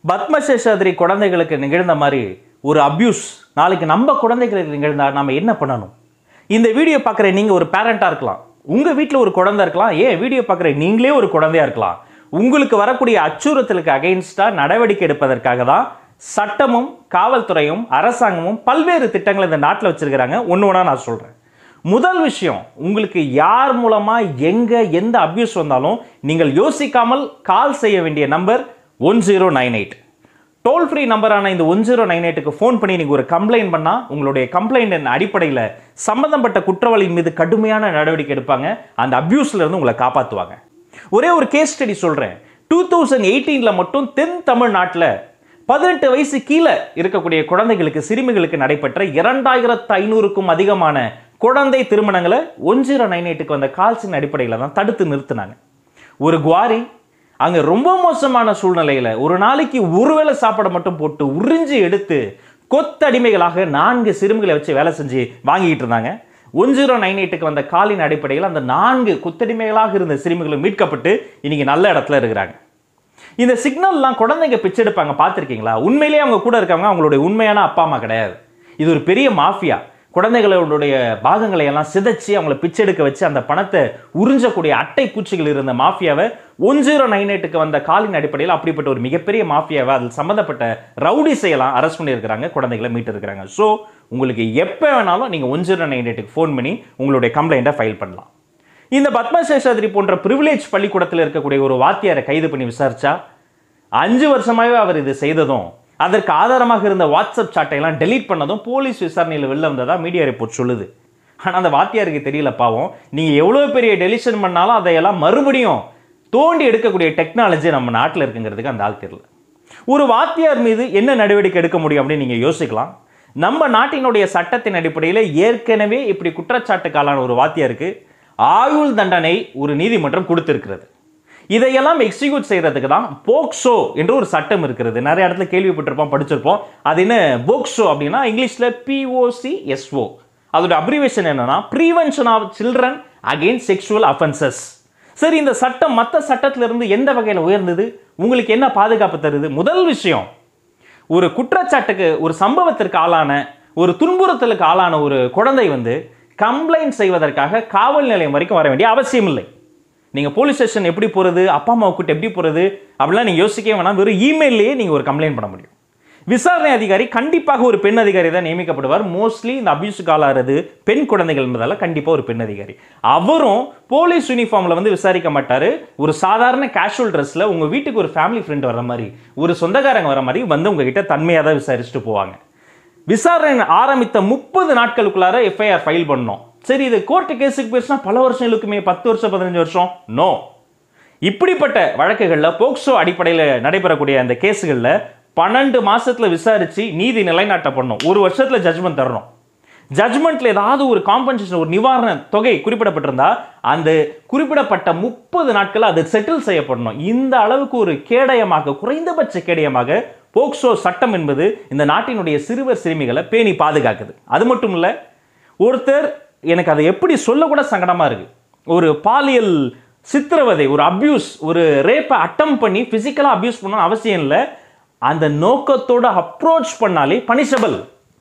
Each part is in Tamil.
பத்மசேஷாதிரி குழந்தைகளுக்கு நிகழ்ந்த மாதிரி ஒரு அபியூஸ் நாளைக்கு நம்ம குழந்தைகளுக்கு நிகழ்ந்தா நம்ம என்ன பண்ணணும் இந்த வீடியோ பார்க்குற நீங்கள் ஒரு பேரண்ட்டாக இருக்கலாம் உங்கள் வீட்டில் ஒரு குழந்தை இருக்கலாம் ஏன் வீடியோ பார்க்குற நீங்களே ஒரு குழந்தையா இருக்கலாம் உங்களுக்கு வரக்கூடிய அச்சுறுத்தலுக்கு அகைன்ஸ்டாக நடவடிக்கை எடுப்பதற்காக தான் சட்டமும் காவல்துறையும் அரசாங்கமும் பல்வேறு திட்டங்களை இந்த நாட்டில் வச்சிருக்கிறாங்க ஒன்று ஒன்றா நான் சொல்கிறேன் முதல் விஷயம் உங்களுக்கு யார் மூலமா எங்க எந்த அபியூஸ் வந்தாலும் நீங்கள் யோசிக்காமல் கால் செய்ய வேண்டிய number one zero nine eight toll free நம்பரான இந்த ஒன் ஜீரோ நைன் எயிட்டுக்கு ஃபோன் பண்ணி நீங்கள் ஒரு கம்ப்ளைண்ட் பண்ணால் உங்களுடைய கம்ப்ளைண்ட் அடிப்படையில் சம்பந்தப்பட்ட குற்றவாளியின் மீது கடுமையான நடவடிக்கை எடுப்பாங்க அந்த அபியூஸ்ல இருந்து உங்களை காப்பாற்றுவாங்க ஒரே ஒரு கேஸ் ஸ்டடி சொல்கிறேன் டூ தௌசண்ட் எயிட்டீனில் மட்டும் தென் தமிழ்நாட்டில் பதினெட்டு வயசு கீழே இருக்கக்கூடிய குழந்தைகளுக்கு சிறுமிகளுக்கு நடைபெற்ற இரண்டாயிரத்து ஐநூறுக்கும் அதிகமான குழந்தை திருமணங்களை ஒன் ஜீரோ நைன் எயிட்டுக்கு வந்த கால்ஸின் அடிப்படையில் தான் தடுத்து நிறுத்தினாங்க ஒரு குவாரி அங்க ரொம்ப மோசமான சூழ்நிலையில ஒரு நாளைக்கு ஒருவேளை சாப்பாடை மட்டும் போட்டு உறிஞ்சி எடுத்து கொத்தடிமைகளாக நான்கு சிறுமிகளை வச்சு வேலை செஞ்சு வாங்கிட்டு இருந்தாங்க ஒன் ஜீரோ நைன் எயிட்டுக்கு வந்த காலின் அடிப்படையில் அந்த நான்கு கொத்தடிமைகளாக இருந்த சிறுமிகளும் மீட்கப்பட்டு இன்னைக்கு நல்ல இடத்துல இருக்கிறாங்க இந்த சிக்னல்லாம் குழந்தைங்க பிச்செடுப்பாங்க பார்த்துருக்கீங்களா உண்மையிலேயே அவங்க கூட இருக்காங்க அவங்களுடைய உண்மையான அப்பா அம்மா கிடையாது இது ஒரு பெரிய மாஃபியா குழந்தைகளுடைய பாகங்களை எல்லாம் சிதைச்சு அவங்கள பிச்செடுக்க வச்சு அந்த பணத்தை உறிஞ்சக்கூடிய அட்டை பூச்சிகள் இருந்த மாஃபியாவை ஒன் ஜீரோ நைன் எயிட்டுக்கு வந்த காலின் அடிப்படையில் அப்படிப்பட்ட ஒரு மிகப்பெரிய மாஃபியாவை அதில் சம்மந்தப்பட்ட ரவுடிஸை எல்லாம் அரெஸ்ட் பண்ணியிருக்கிறாங்க குழந்தைகளை மீட்டு இருக்கிறாங்க ஸோ உங்களுக்கு எப்போ வேணாலும் நீங்கள் ஒன் ஜீரோ நைன் எயிட்டுக்கு ஃபோன் பண்ணி உங்களுடைய கம்ப்ளைண்ட்டை ஃபைல் பண்ணலாம் இந்த பத்மசேஷாதிரி போன்ற பிரிவிலேஜ் பள்ளிக்கூடத்தில் இருக்கக்கூடிய ஒரு வாத்தியாரை கைது பண்ணி விசாரிச்சா அஞ்சு வருஷமாகவே அவர் இது செய்ததும் அதற்கு ஆதாரமாக இருந்த வாட்ஸ்அப் சாட்டை எல்லாம் டெலீட் பண்ணதும் போலீஸ் விசாரணையில் வெளில வந்ததா மீடியா ரிப்போர்ட் சொல்லுது ஆனால் அந்த வாத்தியாருக்கு தெரியல பாவம் நீங்கள் எவ்வளோ பெரிய டெலிஷன் பண்ணாலும் அதையெல்லாம் மறுபடியும் தோண்டி எடுக்கக்கூடிய டெக்னாலஜி நம்ம நாட்டில் இருக்குங்கிறதுக்கு அந்த ஆள் தெரியல ஒரு வாத்தியார் மீது என்ன நடவடிக்கை எடுக்க முடியும் அப்படின்னு நீங்கள் யோசிக்கலாம் நம்ம நாட்டினுடைய சட்டத்தின் அடிப்படையில் ஏற்கனவே இப்படி குற்றச்சாட்டுக்காலான ஒரு வாத்தியாருக்கு ஆயுள் தண்டனை ஒரு நீதிமன்றம் கொடுத்திருக்கிறது இதையெல்லாம் எக்ஸிக்யூட் செய்யறதுக்கு தான் போக்சோ என்று ஒரு சட்டம் இருக்கிறது நிறைய இடத்துல கேள்விப்பட்டிருப்போம் படிச்சிருப்போம் அது என்ன போக்சோ அப்படின்னா இங்கிலீஷ்ல பிஓசி எஸ்ஓ அதோட அப்ரிவேஷன் என்னன்னா prevention of children against sexual offences சரி இந்த சட்டம் மற்ற சட்டத்திலிருந்து எந்த வகையில் உயர்ந்தது உங்களுக்கு என்ன பாதுகாப்பு தருது முதல் விஷயம் ஒரு குற்றச்சாட்டுக்கு ஒரு சம்பவத்திற்கு ஆளான ஒரு துன்புறுத்தலுக்கு ஆளான ஒரு குழந்தை வந்து கம்ப்ளைண்ட் செய்வதற்காக காவல் நிலையம் வரைக்கும் வர வேண்டிய அவசியம் இல்லை நீங்கள் போலீஸ் ஸ்டேஷன் எப்படி போகிறது அப்பா அம்மா கூட்ட எப்படி போகிறது அப்படிலாம் நீங்கள் யோசிக்கவே வேணாம் வெறும் இமெயிலேயே நீங்கள் ஒரு கம்ப்ளைண்ட் பண்ண முடியும் விசாரணை அதிகாரி கண்டிப்பாக ஒரு பெண் அதிகாரி தான் நியமிக்கப்படுவார் மோஸ்ட்லி இந்த அபியூஸுக்கு ஆளாகிறது பெண் குழந்தைகள் என்பதால கண்டிப்பாக ஒரு பெண் அதிகாரி அவரும் போலீஸ் யூனிஃபார்மில் வந்து விசாரிக்க மாட்டார் ஒரு சாதாரண கேஷுவல் ட்ரெஸ்ஸில் உங்கள் வீட்டுக்கு ஒரு ஃபேமிலி ஃப்ரெண்ட் வர மாதிரி ஒரு சொந்தக்காரங்க வர மாதிரி வந்து உங்ககிட்ட தன்மையாக தான் விசாரிச்சுட்டு போவாங்க விசாரணை ஆரம்பித்த முப்பது நாட்களுக்குள்ளார எஃப்ஐஆர் ஃபைல் பண்ணோம் சரி இது கோர்ட்டு கேஸுக்கு போயிடுச்சுன்னா பல வருஷம் இழுக்குமே பத்து வருஷம் பதினஞ்சு வருஷம் நோ இப்படிப்பட்ட வழக்குகளில் போக்சோ அடிப்படையில் நடைபெறக்கூடிய அந்த கேஸுகளில் பன்னெண்டு மாசத்துல விசாரிச்சு நீதி நிலைநாட்டப்படணும் ஒரு வருஷத்துல ஜட்ஜ்மெண்ட் தரணும் ஜட்ஜ்மெண்ட்ல ஏதாவது ஒரு காம்பன்சேஷன் ஒரு நிவாரண தொகை குறிப்பிடப்பட்டிருந்தா அந்த குறிப்பிடப்பட்ட முப்பது நாட்கள் அது செட்டில் செய்யப்படணும் இந்த அளவுக்கு ஒரு கேடயமாக குறைந்தபட்ச கேடயமாக போக்சோ சட்டம் என்பது இந்த நாட்டினுடைய சிறுவர் சிறுமிகளை பேணி பாதுகாக்குது அது மட்டும் இல்லை ஒருத்தர் எனக்கு அதை எப்படி சொல்ல கூட சங்கடமா இருக்கு ஒரு பாலியல் சித்திரவதை ஒரு அபியூஸ் ஒரு ரேப்பை அட்டம் பண்ணி ஃபிசிக்கலாக அபியூஸ் பண்ணணும் அவசியம் இல்லை அந்த நோக்கத்தோட அப்ரோச் பண்ணாலே பனிஷபிள்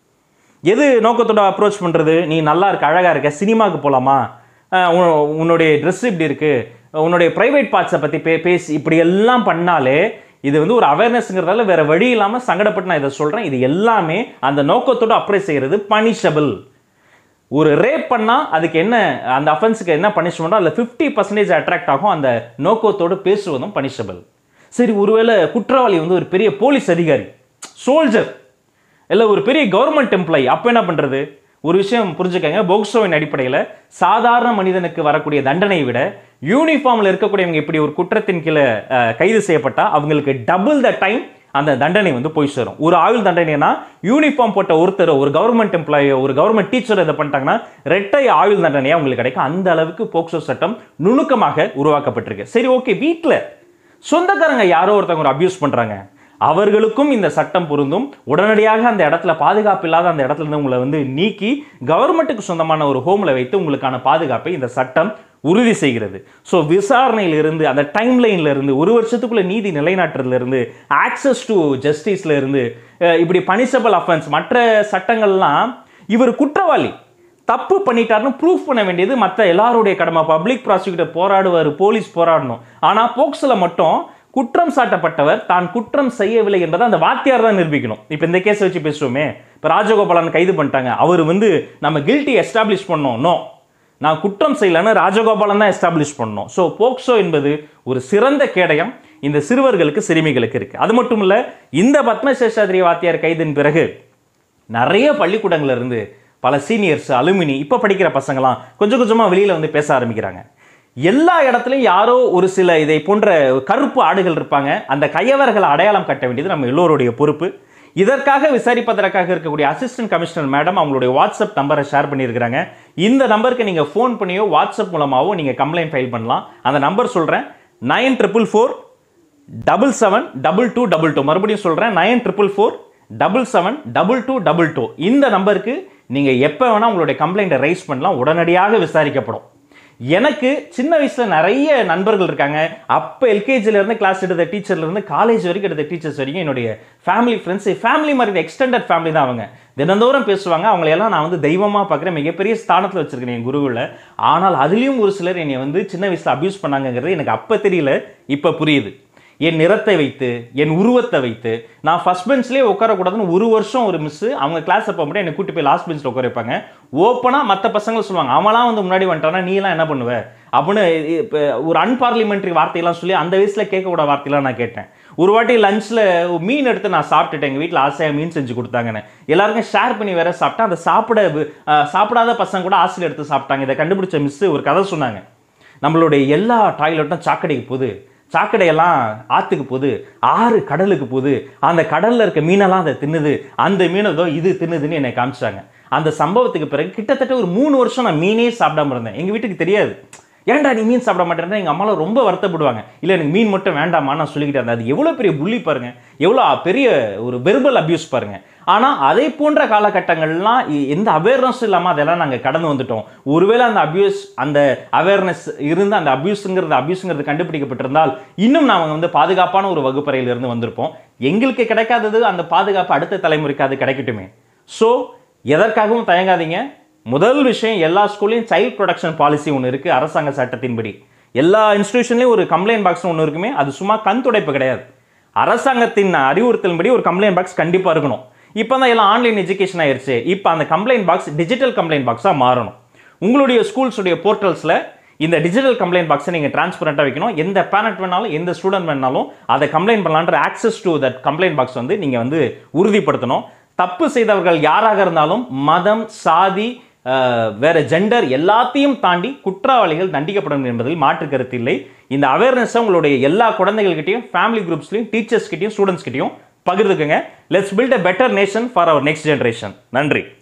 எது நோக்கத்தோட அப்ரோச் பண்ணுறது நீ நல்லா இருக்க அழகாக இருக்க சினிமாவுக்கு போகலாமா உன்னுடைய ட்ரெஸ் இப்படி இருக்கு உன்னுடைய ப்ரைவேட் பார்ட்ஸை பற்றி பே பேசி இப்படி எல்லாம் பண்ணாலே இது வந்து ஒரு அவேர்னஸ்ங்கிறதால வேற வழி இல்லாமல் சங்கடப்பட்டு நான் இதை சொல்கிறேன் இது எல்லாமே அந்த நோக்கத்தோட அப்ரோச் செய்கிறது பனிஷபிள் ஒரு ரேப் பண்ணால் அதுக்கு என்ன அந்த அஃபென்ஸுக்கு என்ன பனிஷ்மெண்ட்டோ அதில் ஃபிஃப்டி பர்சன்டேஜ் அட்ராக்ட் ஆகும் அந்த நோக்கத்தோடு பேசுவதும் பனிஷபிள் சரி ஒருவேளை குற்றவாளி வந்து ஒரு பெரிய போலீஸ் அதிகாரி சோல்ஜர் இல்லை ஒரு பெரிய கவர்மெண்ட் எம்ப்ளாயி அப்போ என்ன பண்ணுறது ஒரு விஷயம் புரிஞ்சுக்கங்க போக்சோவின் அடிப்படையில் சாதாரண மனிதனுக்கு வரக்கூடிய தண்டனையை விட யூனிஃபார்மில் இருக்கக்கூடியவங்க இப்படி ஒரு குற்றத்தின் கீழே அஹ், கைது செய்யப்பட்டா அவங்களுக்கு டபுள் த டைம் அந்த தண்டனை வந்து போய் சேரும் ஒரு ஆயுள் தண்டனைனா யூனிஃபார்ம் போட்ட ஒருத்தர் ஒரு கவர்மெண்ட் எம்ப்ளாயோ ஒரு கவர்மெண்ட் டீச்சர் இதை பண்ணிட்டாங்கன்னா ரெட்டை ஆயுள் தண்டனையா உங்களுக்கு கிடைக்கும் அந்த அளவுக்கு போக்சோ சட்டம் நுணுக்கமாக உருவாக்கப்பட்டிருக்கு சரி ஓகே வீட்டில் சொந்தக்காரங்க யாரோ ஒருத்தவங்க ஒரு அபியூஸ் பண்றாங்க அவர்களுக்கும் இந்த சட்டம் பொருந்தும் உடனடியாக அந்த இடத்துல பாதுகாப்பு இல்லாத அந்த இடத்துல இருந்து உங்களை வந்து நீக்கி கவர்மெண்ட்டுக்கு சொந்தமான ஒரு ஹோம்ல வைத்து உங்களுக்கான பாதுகாப்பை இந்த சட்டம் உறுதி செய்கிறது ஸோ விசாரணையில இருந்து அந்த டைம் லைன்ல இருந்து ஒரு வருஷத்துக்குள்ள நீதி நிலைநாட்டுறதுல இருந்து ஆக்சஸ் டு ஜஸ்டிஸ்ல இருந்து அஹ், இப்படி பனிஷபிள் அஃபென்ஸ் மற்ற சட்டங்கள்லாம் இவர் குற்றவாளி தப்பு பண்ணிட்டாருன்னு ப்ரூஃப் பண்ண வேண்டியது மற்ற எல்லாருடைய கடமை பப்ளிக் ப்ராசிக்யூட்டர் போராடுவார் போலீஸ் போராடணும் ஆனால் போக்ஸில் மட்டும் குற்றம் சாட்டப்பட்டவர் தான் குற்றம் செய்யவில்லை என்பதை அந்த வாத்தியார் தான் நிரூபிக்கணும் இப்போ இந்த கேஸை வச்சு பேசுவோமே இப்போ ராஜகோபாலன் கைது பண்ணிட்டாங்க அவர் வந்து நம்ம கில்ட்டி எஸ்டாப்ளிஷ் பண்ணோம் நோ நான் குற்றம் செய்யலைன்னு ராஜகோபாலன் தான் எஸ்டாப்ளிஷ் பண்ணோம் ஸோ போக்சோ என்பது ஒரு சிறந்த கேடயம் இந்த சிறுவர்களுக்கு சிறுமிகளுக்கு இருக்கு அது மட்டும் இல்ல இந்த பத்மசேஷாதிரி வாத்தியார் கைதின் பிறகு நிறைய பள்ளிக்கூடங்கள்ல இருந்து பல சீனியர்ஸ் அலுமினி இப்போ படிக்கிற பசங்களாம் கொஞ்சம் கொஞ்சமாக வெளியில் வந்து பேச ஆரம்பிக்கிறாங்க எல்லா இடத்துலையும் யாரோ ஒரு சில இதை போன்ற கருப்பு ஆடுகள் இருப்பாங்க அந்த கையவர்களை அடையாளம் கட்ட வேண்டியது நம்ம எல்லோருடைய பொறுப்பு இதற்காக விசாரிப்பதற்காக இருக்கக்கூடிய அசிஸ்டன்ட் கமிஷனர் மேடம் அவங்களுடைய வாட்ஸ்அப் நம்பரை ஷேர் பண்ணியிருக்கிறாங்க இந்த நம்பருக்கு நீங்கள் ஃபோன் பண்ணியோ வாட்ஸ்அப் மூலமாகவோ நீங்கள் கம்ப்ளைண்ட் ஃபைல் பண்ணலாம் அந்த நம்பர் சொல்கிறேன் nine triple four double seven double two double two மறுபடியும் சொல்கிறேன் nine triple four double seven double two double two இந்த நம்பருக்கு நீங்கள் எப்போ வேணால் உங்களுடைய கம்ப்ளைண்ட்டை ரைஸ் பண்ணலாம் உடனடியாக விசாரிக்கப்படும் எனக்கு சின்ன வயசில் நிறைய நண்பர்கள் இருக்காங்க அப்போ இருந்து கிளாஸ் எடுத்த டீச்சர்ல இருந்து காலேஜ் வரைக்கும் எடுத்த டீச்சர்ஸ் வரைக்கும் என்னுடைய ஃபேமிலி ஃப்ரெண்ட்ஸ் ஃபேமிலி மாதிரி எக்ஸ்டெண்டட் ஃபேமிலி தான் அவங்க தினந்தோறும் பேசுவாங்க அவங்களையெல்லாம் நான் வந்து தெய்வமாக பார்க்குறேன் மிகப்பெரிய ஸ்தானத்தில் வச்சிருக்கேன் என் குருவில் ஆனால் அதுலேயும் ஒரு சிலர் என்னை வந்து சின்ன வயசில் அபியூஸ் பண்ணாங்கங்கிறது எனக்கு அப்போ தெரியல இப்போ புரியுது என் நிறத்தை வைத்து என் உருவத்தை வைத்து நான் ஃபர்ஸ்ட் பெஞ்ச்லேயே உட்காரக்கூடாதுன்னு ஒரு வருஷம் ஒரு மிஸ் அவங்க கிளாஸ் அப்போ மட்டும் என்னை கூட்டி போய் லாஸ்ட் பெஞ்சில் உட்கார வைப்பாங்க ஓப்பனாக மற்ற பசங்க சொல்லுவாங்க அவன்லாம் வந்து முன்னாடி வந்துட்டானா நீ எல்லாம் என்ன பண்ணுவ அப்படின்னு இப்போ ஒரு அன்பார்லிமெண்ட்ரி வார்த்தையெல்லாம் சொல்லி அந்த வயசில் கேட்கக்கூட வார்த்தையெல்லாம் நான் கேட்டேன் ஒரு வாட்டி லஞ்சில் மீன் எடுத்து நான் சாப்பிட்டுட்டேன் எங்கள் வீட்டில் ஆசையாக மீன் செஞ்சு கொடுத்தாங்கன்னு எல்லாருக்கும் ஷேர் பண்ணி வேற சாப்பிட்டேன் அந்த சாப்பிட அஹ், சாப்பிடாத பசங்க கூட ஆசிரியர் எடுத்து சாப்பிட்டாங்க இதை கண்டுபிடிச்ச மிஸ் ஒரு கதை சொன்னாங்க நம்மளுடைய எல்லா டாய்லெட்டும் சாக்கடைக்கு போகுது சாக்கடையெல்லாம் ஆற்றுக்கு போகுது ஆறு கடலுக்கு போகுது அந்த கடலில் இருக்க மீனெல்லாம் அதை தின்னுது அந்த மீன் ஏதோ இது தின்னுதுன்னு என்னை காமிச்சாங்க அந்த சம்பவத்துக்கு பிறகு கிட்டத்தட்ட ஒரு மூணு வருஷம் நான் மீனே சாப்பிடாம இருந்தேன் எங்கள் வீட்டுக்கு தெரியாது ஏன்டா நீ மீன் சாப்பிட மாட்டேன்னா எங்கள் அம்மாலாம் ரொம்ப வருத்தப்படுவாங்க இல்லை எனக்கு மீன் மட்டும் வேண்டாமா நான் சொல்லிக்கிட்டே இருந்தேன் அது எவ்வளோ பெரிய புள்ளி பாருங்க எவ்வளோ பெரிய ஒரு வெர்பல் அபியூஸ் பாருங்க ஆனால் அதே போன்ற காலகட்டங்கள்லாம் இ- எந்த அவேர்னஸ் இல்லாமல் அதெல்லாம் நாங்கள் கடந்து வந்துட்டோம் ஒருவேளை அந்த அபியூஸ் அந்த அவேர்னஸ் இருந்து அந்த அபியூஸுங்கிறது அபியூஸுங்கிறது கண்டுபிடிக்கப்பட்டிருந்தால் இன்னும் நாங்கள் வந்து பாதுகாப்பான ஒரு வகுப்பறையில இருந்து வந்திருப்போம் எங்களுக்கு கிடைக்காதது அந்த பாதுகாப்பு அடுத்த தலைமுறைக்கு அது கிடைக்கட்டுமே ஸோ எதற்காகவும் தயங்காதீங்க முதல் விஷயம் எல்லா ஸ்கூல்லையும் சைல்ட் ப்ரொடக்ஷன் பாலிசி ஒன்று இருக்குது அரசாங்க சட்டத்தின்படி எல்லா இன்ஸ்டிடியூஷன்லையும் ஒரு கம்ப்ளைண்ட் பாக்ஸ் ஒன்று இருக்குமே அது சும்மா கண் துடைப்பு கிடையாது அரசாங்கத்தின் அறிவுறுத்தலின்படி ஒரு கம்ப்ளைண்ட் பாக்ஸ் கண்டிப்பாக இருக்கணும் இப்போ தான் எல்லாம் ஆன்லைன் எஜுகேஷன் ஆயிருச்சு இப்போ அந்த கம்ப்ளைண்ட் பாக்ஸ் டிஜிட்டல் கம்ப்ளைண்ட் பாக்ஸாக மாறணும் உங்களுடைய ஸ்கூல்ஸுடைய போர்ட்டல்ஸில் இந்த டிஜிட்டல் கம்ப்ளைண்ட் பாக்ஸை நீங்கள் டிரான்ஸ்பரண்ட்டாக வைக்கணும் எந்த பேரண்ட் வேணாலும் எந்த ஸ்டூடெண்ட் வேணாலும் அதை கம்ப்ளைண்ட் பண்ணலான்ற access to that complaint box வந்து நீங்கள் வந்து உறுதிப்படுத்தணும் தப்பு செய்தவர்கள் யாராக இருந்தாலும் மதம் சாதி அஹ், வேற ஜெண்டர் எல்லாத்தையும் தாண்டி குற்றவாளிகள் தண்டிக்கப்படும் என்பதில் மாற்று கருத்து இல்லை இந்த அவேர்னஸை உங்களுடைய எல்லா குழந்தைகள்கிட்டயும் ஃபேமிலி குரூப்ஸ்லையும் டீச்சர்ஸ் கிட்டயும் ஸ்டூடெண்ட்ஸ் கிட்டயும் பகிர்ந்துக்குங்க let's build a better nation for our next generation நன்றி